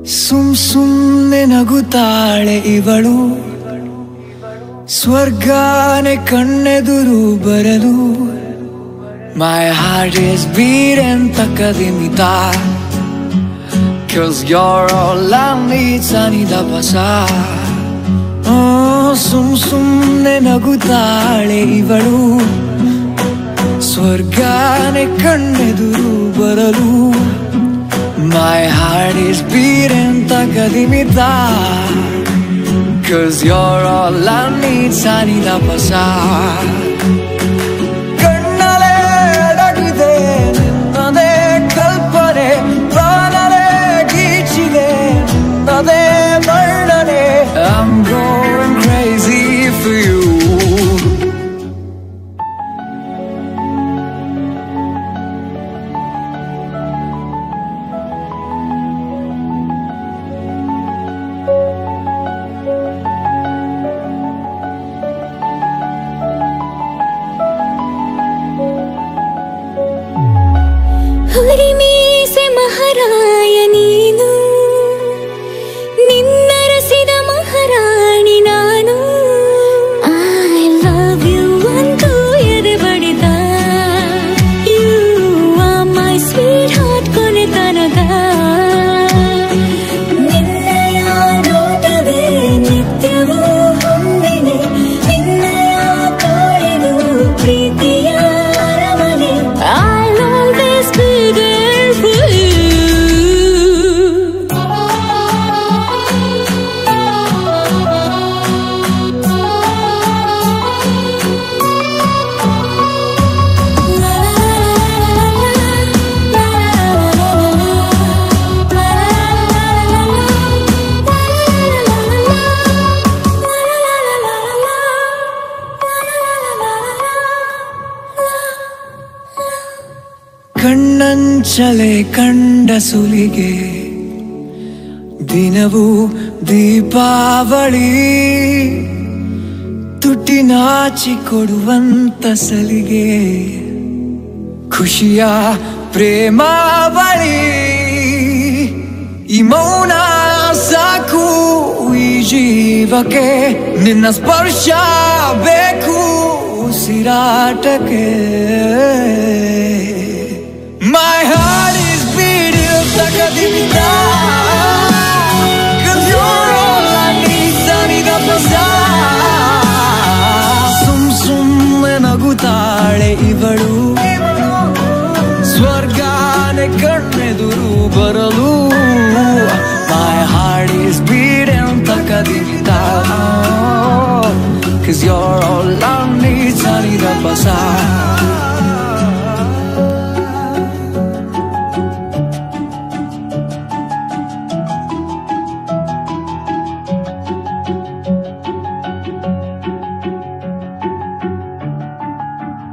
ಸುಮ್ ಸುಮ್ನೆ ನಗುತ್ತಾಳೆ ಇವಳು ಸ್ವರ್ಗಾನೆ ಕಣ್ಣೆದುರು ಬರಲು My heart is beating ತಕ್ಕದಿಮಿತ Cause you're all I need ಸನಿದ ಬಸ ಸುಮ್ ಸುಮ್ನೆ ನಗುತ್ತಾಳೆ ಇವಳು ಸ್ವರ್ಗಾನೆ ಕಣ್ಣೆದುರು ಬರಲು My heart is beating ತಕ್ಕದಿಮಿತ Cause you're all I need ಸನಿದ ಬಸ ಕಣ್ಣಲೆ ಅಡಗಿದೆ ನಿನ್ನದೇ ಕಲ್ಪನೆ ಪ್ರಾಣಲೆ ಗೀಚಿದೆ ನಿನ್ನದೇ ವರ್ಣನೆ I'm going crazy for you ಹುರಿಮೀಸೆ ಮಹಾರಾಯ ನೀನು ನಿನ್ನರಸಿದ ಮಹಾರಾಣಿ ನಾನು ಐ ಲವ್ ಯು ಅಂತೂ ಎದೆ ಬಡಿದ you are my sweetheart ಕೊನೆತನದ ನಿನ್ನಯ ನೋಟವೇ ನಿತ್ಯವೂ ಹೊಂದಿದೆ ನಿನ್ನಯ ತೋಳಿದು ಪ್ರೀತಿಯ ಅರಮನೆ I'll always be there for ಕಣ್ಣಂಚಲೆ ಕಂಡ ಸುಲಿಗೆ ದಿನವೂ ದೀಪಾವಳಿ ತುಟಿ ನಾಚಿ ಕೊಡುವಂತ ಸಲಿಗೆ ಖುಷಿಯ ಪ್ರೇಮಾವಳಿ ಈ ಮೌನ ಸಾಕು ಈ ಜೀವಕ್ಕೆ ನಿನ್ನ ಸ್ಪರ್ಶ ಬೇಕು ಉಸಿರಾಟಕ್ಕೆ My heart is beating ತಗದಿಂದ Cause you're all I need ಸನಿದ ಪ್ರಸ ಸುಮ್ ಸುಮ್ಮನೆ ನಗುತ್ತಾಳೆ ಇವಳು ಸ್ವರ್ಗಾನೆ ಕಣ್ಣೆದುರು ಬರಲು My heart is beating ತಕ್ಕದಿಂದ Cause you're all I need ಸನಿದ bus